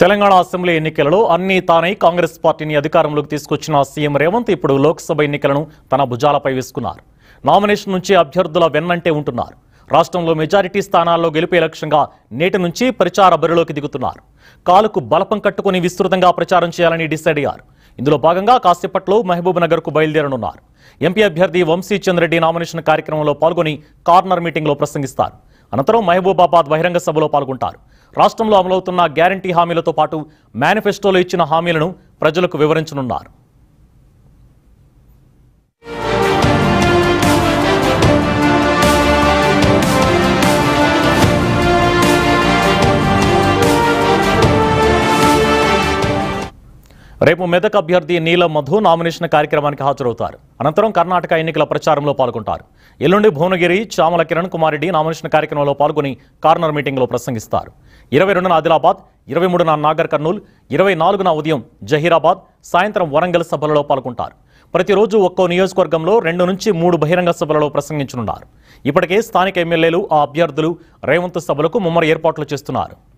Telangana assembly ఎన్నికలలో అన్ని తానై కాంగ్రెస్ పార్టీని అధికారంలోకి తీసుకొచ్చిన సీఎం రేవంత్ ఇప్పుడు లోక్సభ ఎన్నికలను తన భుజాలపై వేసుకున్నారు నామినేషన్ నుంచి అభ్యర్థుల వెన్నంటే ఉంటున్నారు రాష్ట్రంలో మెజారిటీ స్థానాల్లో గెలిపే లక్ష్యంగా నేటి నుంచి ప్రచార బరిలోకి దిగుతున్నారు కాలుకు బలపం కట్టుకుని విస్తృతంగా ప్రచారం చేయాలని డిసైడ్ అయ్యారు ఇందులో భాగంగా కాసేపట్లో మహబూబ్ నగర్ కు బయలుదేరనున్నారు ఎంపీ అభ్యర్థి వంశీ చంద్రెడ్డి నామినేషన్ కార్యక్రమంలో పాల్గొని కార్నర్ మీటింగ్లో ప్రసంగిస్తారు అనంతరం మహబూబాబాద్ బహిరంగ సభలో పాల్గొంటారు రాష్ట్రంలో అమలవుతున్న గ్యారంటీ హామీలతో పాటు మేనిఫెస్టోలో ఇచ్చిన హామీలను ప్రజలకు వివరించనున్నారు రేపు మెదక్ అభ్యర్థి నీలం మధు నామినేషన్ కార్యక్రమానికి హాజరవుతారు అనంతరం కర్ణాటక ఎన్నికల ప్రచారంలో పాల్గొంటారు ఎల్లుండి భువనగిరి చామల కిరణ్ కుమార్ రెడ్డి నామినేషన్ కార్యక్రమంలో పాల్గొని కార్నర్ మీటింగ్లో ప్రసంగిస్తారు ఇరవై రెండున ఆదిలాబాద్ ఇరవై మూడున నాగర్ కర్నూల్ ఇరవై నాలుగున ఉదయం జహీరాబాద్ సాయంత్రం వరంగల్ సభలలో పాల్గొంటారు ప్రతిరోజు ఒక్కో నియోజకవర్గంలో రెండు నుంచి మూడు బహిరంగ సభలలో ప్రసంగించనున్నారు ఇప్పటికే స్థానిక ఎమ్మెల్యేలు ఆ అభ్యర్థులు రేవంత్ సభలకు ముమ్మర ఏర్పాట్లు చేస్తున్నారు